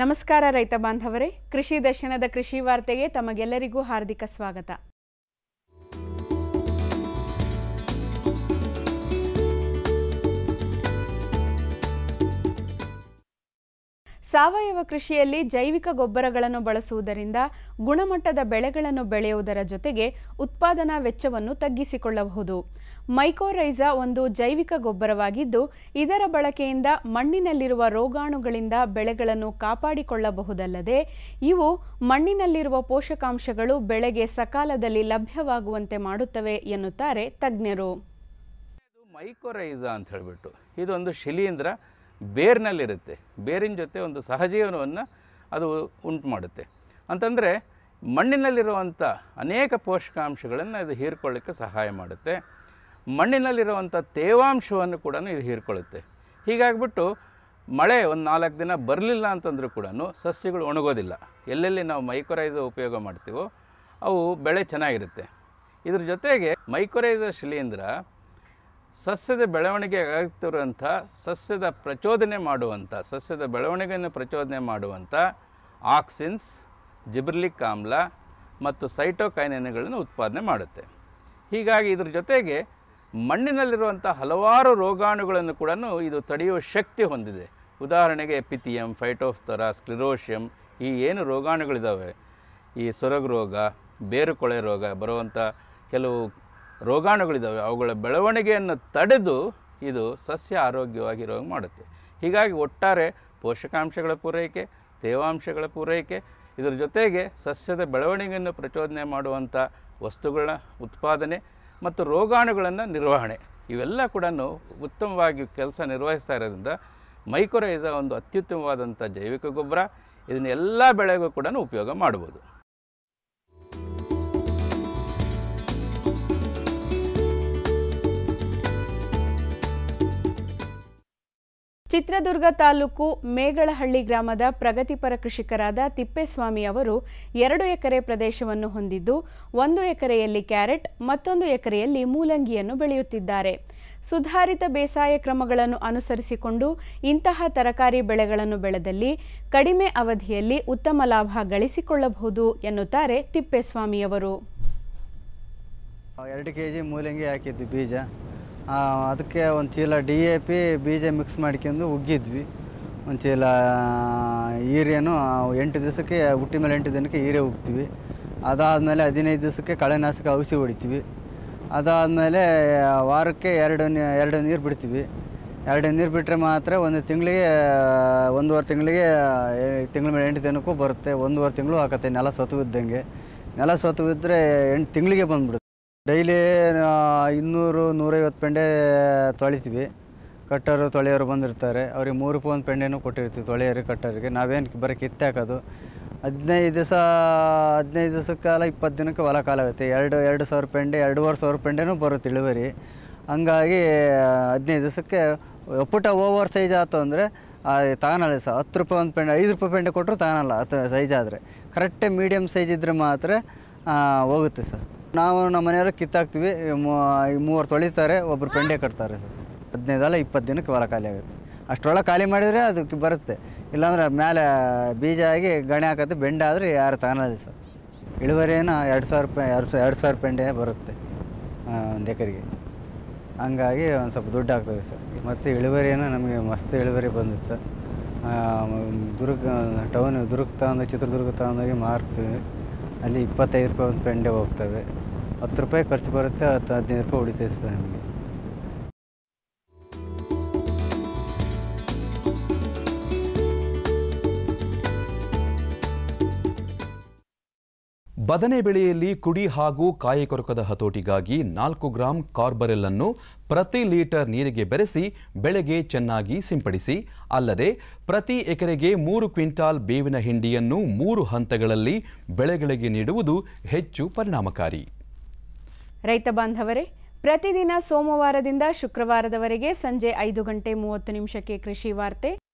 ನಮಸ್ಕಾರ ರೈತ ಬಾಂಧವರೇ ಕೃಷಿ ದರ್ಶನದ ಕೃಷಿ ವಾರ್ತೆಗೆ ತಮಗೆಲ್ಲರಿಗೂ ಹಾರ್ದಿಕ ಸ್ವಾಗತ ಸಾವಯವ ಕೃಷಿಯಲ್ಲಿ ಜೈವಿಕ ಗೊಬ್ಬರಗಳನ್ನು ಬಳಸುವುದರಿಂದ ಗುಣಮಟ್ಟದ ಬೆಳೆಗಳನ್ನು ಬೆಳೆಯುವುದರ ಜೊತೆಗೆ ಉತ್ಪಾದನಾ ವೆಚ್ಚವನ್ನು ತಗ್ಗಿಸಿಕೊಳ್ಳಬಹುದು ಮೈಕೋರೈಸಾ ಒಂದು ಜೈವಿಕ ಗೊಬ್ಬರವಾಗಿದ್ದು ಇದರ ಬಳಕೆಯಿಂದ ಮಣ್ಣಿನಲ್ಲಿರುವ ರೋಗಾಣುಗಳಿಂದ ಬೆಳೆಗಳನ್ನು ಕಾಪಾಡಿಕೊಳ್ಳಬಹುದಲ್ಲದೆ ಇವು ಮಣ್ಣಿನಲ್ಲಿರುವ ಪೋಷಕಾಂಶಗಳು ಬೆಳೆಗೆ ಸಕಾಲದಲ್ಲಿ ಲಭ್ಯವಾಗುವಂತೆ ಮಾಡುತ್ತವೆ ಎನ್ನುತ್ತಾರೆ ತಜ್ಞರು ಇದು ಮೈಕೋರೈಸಾ ಅಂತ ಹೇಳಿಬಿಟ್ಟು ಇದೊಂದು ಶಿಲೀಂಧ್ರ ಬೇರಿನಲ್ಲಿರುತ್ತೆ ಬೇರಿನ ಜೊತೆ ಒಂದು ಸಹಜೀವನವನ್ನು ಅದು ಉಂಟು ಮಾಡುತ್ತೆ ಅಂತಂದರೆ ಮಣ್ಣಿನಲ್ಲಿರುವಂಥ ಅನೇಕ ಪೋಷಕಾಂಶಗಳನ್ನು ಇದು ಹೀರ್ಕೊಳ್ಳಿಕ್ಕೆ ಸಹಾಯ ಮಾಡುತ್ತೆ ಮಣ್ಣಿನಲ್ಲಿರುವಂಥ ತೇವಾಂಶವನ್ನು ಕೂಡ ಇದು ಹೀರ್ಕೊಳ್ಳುತ್ತೆ ಹೀಗಾಗ್ಬಿಟ್ಟು ಮಳೆ ಒಂದು ನಾಲ್ಕು ದಿನ ಬರಲಿಲ್ಲ ಅಂತಂದರೂ ಕೂಡ ಸಸ್ಯಗಳು ಒಣಗೋದಿಲ್ಲ ಎಲ್ಲೆಲ್ಲಿ ನಾವು ಮೈಕೋರೈಸ ಉಪಯೋಗ ಮಾಡ್ತೀವೋ ಅವು ಬೆಳೆ ಚೆನ್ನಾಗಿರುತ್ತೆ ಇದ್ರ ಜೊತೆಗೆ ಮೈಕೋರೈಸ ಶಿಲೀಂಧ್ರ ಸಸ್ಯದ ಬೆಳವಣಿಗೆ ಆಗ್ತಿರುವಂಥ ಸಸ್ಯದ ಪ್ರಚೋದನೆ ಮಾಡುವಂಥ ಸಸ್ಯದ ಬೆಳವಣಿಗೆಯನ್ನು ಪ್ರಚೋದನೆ ಮಾಡುವಂಥ ಆಕ್ಸಿನ್ಸ್ ಜಿಬ್ರಿಲಿಕ್ ಆಮ್ಲ ಮತ್ತು ಸೈಟೋಕೈನಿನ್ಗಳನ್ನು ಉತ್ಪಾದನೆ ಮಾಡುತ್ತೆ ಹೀಗಾಗಿ ಇದ್ರ ಜೊತೆಗೆ ಮಣ್ಣಿನಲ್ಲಿರುವಂಥ ಹಲವಾರು ರೋಗಾಣುಗಳನ್ನು ಕೂಡ ಇದು ತಡೆಯುವ ಶಕ್ತಿ ಹೊಂದಿದೆ ಉದಾಹರಣೆಗೆ ಎಪಿಥಿಯಂ ಫೈಟೋಫ್ತರಾ ಸ್ಕ್ಲಿರೋಷಿಯಂ ಈ ಏನು ರೋಗಾಣುಗಳಿದ್ದಾವೆ ಈ ಸೊರಗು ರೋಗ ಬೇರುಕೊಳೆ ರೋಗ ಬರುವಂಥ ಕೆಲವು ರೋಗಾಣುಗಳಿದ್ದಾವೆ ಅವುಗಳ ಬೆಳವಣಿಗೆಯನ್ನು ತಡೆದು ಇದು ಸಸ್ಯ ಆರೋಗ್ಯವಾಗಿರೋ ಹಾಗೆ ಮಾಡುತ್ತೆ ಹೀಗಾಗಿ ಒಟ್ಟಾರೆ ಪೋಷಕಾಂಶಗಳ ಪೂರೈಕೆ ತೇವಾಂಶಗಳ ಪೂರೈಕೆ ಇದರ ಜೊತೆಗೆ ಸಸ್ಯದ ಬೆಳವಣಿಗೆಯನ್ನು ಪ್ರಚೋದನೆ ಮಾಡುವಂಥ ವಸ್ತುಗಳ ಉತ್ಪಾದನೆ ಮತ್ತು ರೋಗಾಣುಗಳನ್ನು ನಿರ್ವಹಣೆ ಇವೆಲ್ಲ ಕೂಡ ಉತ್ತಮವಾಗಿ ಕೆಲಸ ನಿರ್ವಹಿಸ್ತಾ ಇರೋದ್ರಿಂದ ಮೈಕ್ರೋರೈಸಾ ಒಂದು ಅತ್ಯುತ್ತಮವಾದಂಥ ಜೈವಿಕ ಗೊಬ್ಬರ ಇದನ್ನು ಎಲ್ಲ ಬೆಳೆಗೂ ಕೂಡ ಉಪಯೋಗ ಮಾಡ್ಬೋದು ಚಿತ್ರದುರ್ಗ ತಾಲೂಕು ಮೇಗಳಹಳ್ಳಿ ಗ್ರಾಮದ ಪ್ರಗತಿಪರ ಕೃಷಿಕರಾದ ತಿಪ್ಪೇಸ್ವಾಮಿ ಅವರು ಎರಡು ಎಕರೆ ಪ್ರದೇಶವನ್ನು ಹೊಂದಿದ್ದು ಒಂದು ಎಕರೆಯಲ್ಲಿ ಕ್ಯಾರೆಟ್ ಮತ್ತೊಂದು ಎಕರೆಯಲ್ಲಿ ಮೂಲಂಗಿಯನ್ನು ಬೆಳೆಯುತ್ತಿದ್ದಾರೆ ಸುಧಾರಿತ ಬೇಸಾಯ ಕ್ರಮಗಳನ್ನು ಅನುಸರಿಸಿಕೊಂಡು ಇಂತಹ ತರಕಾರಿ ಬೆಳೆಗಳನ್ನು ಬೆಳೆದಲ್ಲಿ ಕಡಿಮೆ ಅವಧಿಯಲ್ಲಿ ಉತ್ತಮ ಲಾಭ ಗಳಿಸಿಕೊಳ್ಳಬಹುದು ಎನ್ನುತ್ತಾರೆ ತಿಪ್ಪೇಸ್ವಾಮಿಯವರು ಎರಡು ಕೆ ಜಿ ಮೂಲಂಗಿ ಹಾಕಿದ್ವಿ ಬೀಜ ಆ, ಅದಕ್ಕೆ ಒಂದು ಚೀಲ ಡಿ ಎ ಪಿ ಬೀಜ ಮಿಕ್ಸ್ ಮಾಡ್ಕೊಂಡು ಉಗ್ಗಿದ್ವಿ ಒಂದು ಚೀಲ ಹೀರೆನು ಎಂಟು ದಿವಸಕ್ಕೆ ಹುಟ್ಟಿ ಮೇಲೆ ಎಂಟು ದಿನಕ್ಕೆ ಹೀರೆ ಉಗ್ತೀವಿ ಅದಾದಮೇಲೆ ಹದಿನೈದು ದಿವಸಕ್ಕೆ ಕಳೆನಾಶಕ ಔಷಧಿ ಹೊಡಿತೀವಿ ಅದಾದಮೇಲೆ ವಾರಕ್ಕೆ ಎರಡು ನೀ ಎರಡು ನೀರು ಬಿಡ್ತೀವಿ ಎರಡು ನೀರು ಬಿಟ್ಟರೆ ಮಾತ್ರ ಒಂದು ತಿಂಗಳಿಗೆ ಒಂದೂವರೆ ತಿಂಗಳಿಗೆ ತಿಂಗಳ ಮೇಲೆ ಎಂಟು ದಿನಕ್ಕೂ ಬರುತ್ತೆ ಒಂದೂವರೆ ತಿಂಗಳು ಆಕತ್ತೆ ನೆಲ ಸತು ಇದ್ದಂಗೆ ನೆಲ ಸತು ಇದ್ದರೆ ಎಂಟು ತಿಂಗಳಿಗೆ ಬಂದ್ಬಿಡುತ್ತೆ ಡೈಲಿ ಇನ್ನೂರು ನೂರೈವತ್ತು ಪೆಂಡೆ ತೊಳಿತೀವಿ ಕಟ್ಟರು ತೊಳೆಯೋರು ಬಂದಿರ್ತಾರೆ ಅವ್ರಿಗೆ ಮೂರು ರೂಪಾಯಿ ಒಂದು ಪೆಂಡೆನೂ ಕೊಟ್ಟಿರ್ತೀವಿ ತೊಳೆಯೋರಿಗೆ ಕಟ್ಟೋರಿಗೆ ನಾವೇನು ಬರೀ ಕಿತ್ತೆ ಹಾಕೋದು ಹದಿನೈದು ದಿವಸ ಹದಿನೈದು ದಿವಸಕ್ಕಾಲ ಇಪ್ಪತ್ತು ದಿನಕ್ಕೆ ಹೊಲ ಕಾಲ ಆಗುತ್ತೆ ಎರಡು ಎರಡು ಸಾವಿರ ಪೆಂಡೆ ಎರಡೂವರೆ ಸಾವಿರ ಪೆಂಡೆನೂ ಬರುತ್ತೆ ಇಳುವರಿ ಹಂಗಾಗಿ ಹದಿನೈದು ದಿವಸಕ್ಕೆ ಪುಟ ಓವರ್ ಸೈಜ್ ಆಯ್ತು ಅಂದರೆ ತಗೊಳಲ್ಲ ಸಹ ಹತ್ತು ರೂಪಾಯಿ ಒಂದು ಪೆಂಡೆ ಐದು ರೂಪಾಯಿ ಪೆಂಡೆ ಕೊಟ್ಟರು ತಗೊಳಲ್ಲ ಹತ್ತು ಸೈಜ್ ಆದರೆ ಕರೆಕ್ಟೇ ಮೀಡಿಯಮ್ ಸೈಜ್ ಇದ್ದರೆ ಮಾತ್ರ ಆ, ಹೋಗುತ್ತೆ ಸರ್ ನಾವು ನಮ್ಮ ಮನೆಯವರು ಕಿತ್ತಾಕ್ತೀವಿ ಮೂ- ಈ ಮೂವರು ತೊಳಿತಾರೆ ಒಬ್ಬರು ಪೆಂಡೆ ಕಟ್ತಾರೆ ಸರ್ ಹದಿನೈದು ಅಲ್ಲ ಇಪ್ಪತ್ತು ದಿನಕ್ಕೆ ಹೊಲ ಖಾಲಿ ಆಗುತ್ತೆ ಅಷ್ಟರೊಳಗೆ ಖಾಲಿ ಮಾಡಿದರೆ ಅದಕ್ಕೆ ಬರುತ್ತೆ ಇಲ್ಲಾಂದ್ರೆ ಮೇಲೆ ಬೀಜ ಆಗಿ ಗಣೆ ಹಾಕತ್ತೆ ಬೆಂಡೆ ಆದರೆ ಯಾರು ತಗೊಳಲ್ಲ ಸರ್ ಇಳುವರಿ ಏನೋ ಎರಡು ಸಾವಿರ ರೂಪಾಯಿ ಎರಡು ಸಾವಿರ ಎರಡು ಸಾವಿರ ಪೆಂಡೆ ಬರುತ್ತೆ ಒಂದು ಎಕರೆಗೆ ಹಂಗಾಗಿ ಒಂದು ಸ್ವಲ್ಪ ದುಡ್ಡು ಆಗ್ತವೆ ಸರ್ ಮತ್ತು ಇಳುವರಿ ಏನೋ ನಮಗೆ ಮಸ್ತ್ ಇಳುವರಿ ಬಂದಿತ್ತು ಸರ್ ಆ, ದುರ್ಗ ಟೌನ್ ದುರ್ಗ ತಗೊಂಡು ಚಿತ್ರದುರ್ಗ ತಗೊಂಡೋಗಿ ಮಾರ್ತೀವಿ ಅಲ್ಲಿ ಇಪ್ಪತ್ತೈದು ರೂಪಾಯಿ ಒಂದು ಪೆಂಡೆ ಹೋಗ್ತವೆ ಹತ್ತು ರೂಪಾಯಿ ಖರ್ಚು ಬರುತ್ತೆ ಹತ್ತು ಹದಿನೈದು ರೂಪಾಯಿ ಉಳಿತೈತೆ ಸರ್ ನಮಗೆ ಬದನೆ ಬೆಳೆಯಲ್ಲಿ ಕುಡಿ ಹಾಗೂ ಕಾಯಿ ಕೊರಕದ ಹತೋಟಿಗಾಗಿ ನಾಲ್ಕು ಗ್ರಾಂ ಕಾರ್ಬರೆಲ್ ಅನ್ನು ಪ್ರತಿ ಲೀಟರ್ ನೀರಿಗೆ ಬೆರೆಸಿ ಬೆಳೆಗೆ ಚೆನ್ನಾಗಿ ಸಿಂಪಡಿಸಿ ಅಲ್ಲದೆ ಪ್ರತಿ ಎಕರೆಗೆ ಮೂರು ಕ್ವಿಂಟಾಲ್ ಬೇವಿನ ಹಿಂಡಿಯನ್ನು ಮೂರು ಹಂತಗಳಲ್ಲಿ ಬೆಳೆಗಳಿಗೆ ನೀಡುವುದು ಹೆಚ್ಚು ಪರಿಣಾಮಕಾರಿ ರೈತ ಬಾಂಧವರೇ ಪ್ರತಿದಿನ ಸೋಮವಾರದಿಂದ ಶುಕ್ರವಾರದವರೆಗೆ ಸಂಜೆ ಐದು ಗಂಟೆ ಮೂವತ್ತು ನಿಮಿಷಕ್ಕೆ ಕೃಷಿ ವಾರ್ತೆ